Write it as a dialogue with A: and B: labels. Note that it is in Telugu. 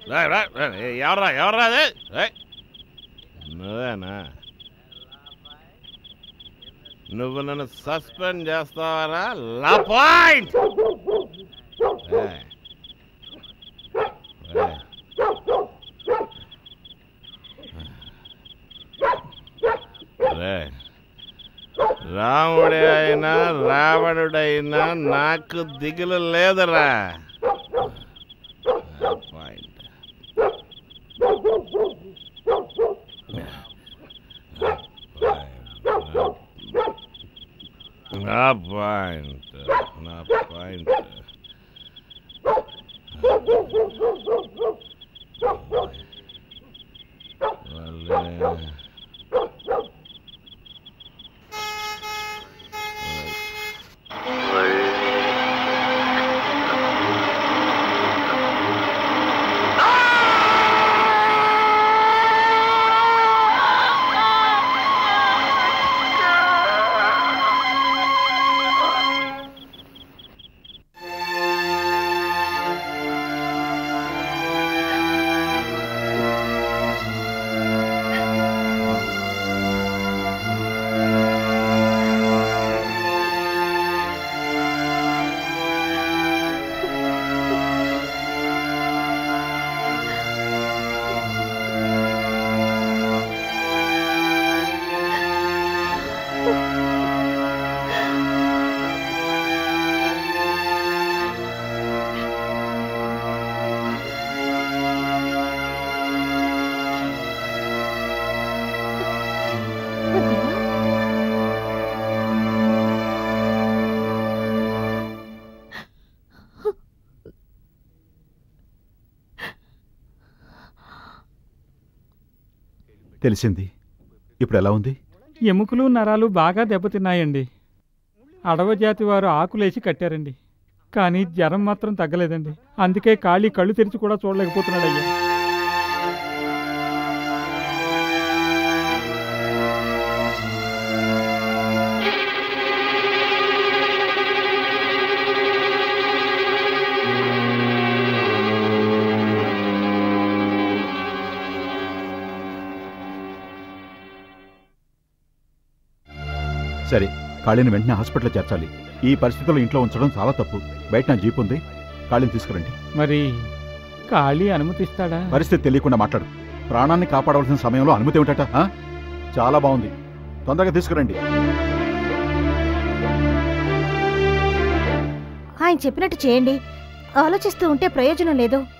A: రా- రా- రా, ఎవర్రా ఎవర్రా అది ఏయ్, నువ్వేనా నువ్వు నన్ను సస్పెండ్ చేస్తావరా లా పాయింట్ ఏయ్. ఏయ్. రేయ్. రాముడే అయినా రావణుడైనా నాకు దిగులు లేదురా పాయింట్ నా పాయింట్ నా పాయింట్ వాళ్ళే
B: తెలిసింది ఇప్పుడు ఎలా ఉంది
C: ఎముకలు నరాలు బాగా దెబ్బతిన్నాయండి అడవ జాతి వారు ఆకులేసి కట్టారండి కానీ జ్వరం మాత్రం తగ్గలేదండి అందుకే ఖాళీ కళ్ళు తెరిచి కూడా చూడలేకపోతున్నాడయ్యా
B: సరే కాళీని వెంటనే హాస్పిటల్లో చేర్చాలి ఈ పరిస్థితుల్లో ఇంట్లో ఉంచడం చాలా తప్పు బయట నా జీప్ ఉంది కాళీని తీసుకురండి
C: మరి ఖాళీ అనుమతిస్తాడా
B: పరిస్థితి తెలియకుండా మాట్లాడు ప్రాణాన్ని కాపాడవలసిన సమయంలో అనుమతి ఏమిటట ఆ? చాలా బాగుంది తొందరగా తీసుకురండి
D: ఆయన చెప్పినట్టు చేయండి ఆలోచిస్తూ ఉంటే ప్రయోజనం లేదు